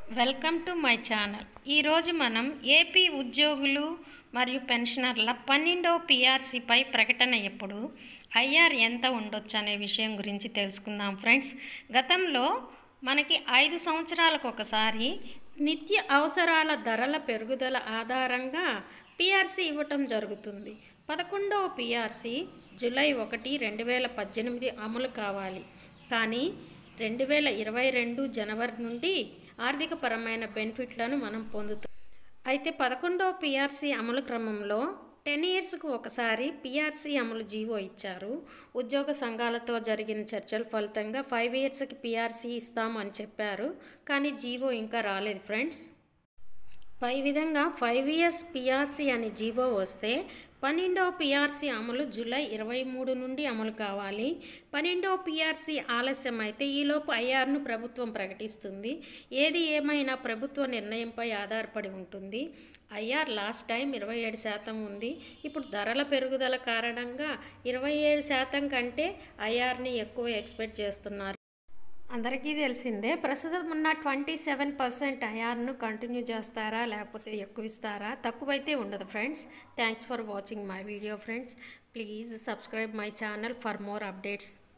welcome to my channel ఈరోజు మనం AP ఉద్యోగులు మరియు పెన్షనర్ల పన్నెండో పిఆర్సీపై ప్రకటన ఎప్పుడు ఐఆర్ ఎంత ఉండొచ్చు అనే విషయం గురించి తెలుసుకుందాం ఫ్రెండ్స్ గతంలో మనకి ఐదు సంవత్సరాలకు ఒకసారి నిత్య అవసరాల ధరల పెరుగుదల ఆధారంగా పిఆర్సీ ఇవ్వటం జరుగుతుంది పదకొండవ పిఆర్సీ జూలై ఒకటి రెండు వేల పద్దెనిమిది అమలు కావాలి కానీ రెండు వేల ఇరవై రెండు జనవరి నుండి ఆర్థికపరమైన బెనిఫిట్లను మనం పొందుతాం అయితే పదకొండవ పిఆర్సీ అమలు క్రమంలో టెన్ ఇయర్స్కు ఒకసారి పిఆర్సీ అమలు జీవో ఇచ్చారు ఉద్యోగ సంఘాలతో జరిగిన చర్చల ఫలితంగా ఫైవ్ ఇయర్స్కి పిఆర్సీ ఇస్తామని చెప్పారు కానీ జీవో ఇంకా రాలేదు ఫ్రెండ్స్ పై విధంగా ఫైవ్ ఇయర్స్ పిఆర్సీ అని జీవో వస్తే పన్నెండవ పిఆర్సీ అమలు జూలై ఇరవై మూడు నుండి అమలు కావాలి పన్నెండవ పిఆర్సీ ఆలస్యం అయితే ఈలోపు ఐఆర్ను ప్రభుత్వం ప్రకటిస్తుంది ఏది ఏమైనా ప్రభుత్వ నిర్ణయంపై ఆధారపడి ఉంటుంది ఐఆర్ లాస్ట్ టైం ఇరవై ఏడు శాతం ఉంది ఇప్పుడు ధరల పెరుగుదల కారణంగా ఇరవై ఏడు శాతం కంటే ఐఆర్ని ఎక్కువ ఎక్స్పెక్ట్ చేస్తున్నారు అందరికీ తెలిసిందే ప్రస్తుతం ఉన్న ట్వంటీ సెవెన్ పర్సెంట్ ఐఆర్ను కంటిన్యూ చేస్తారా లేకపోతే ఎక్కువ ఇస్తారా తక్కువైతే ఉండదు friends thanks for watching my video friends please subscribe my channel for more updates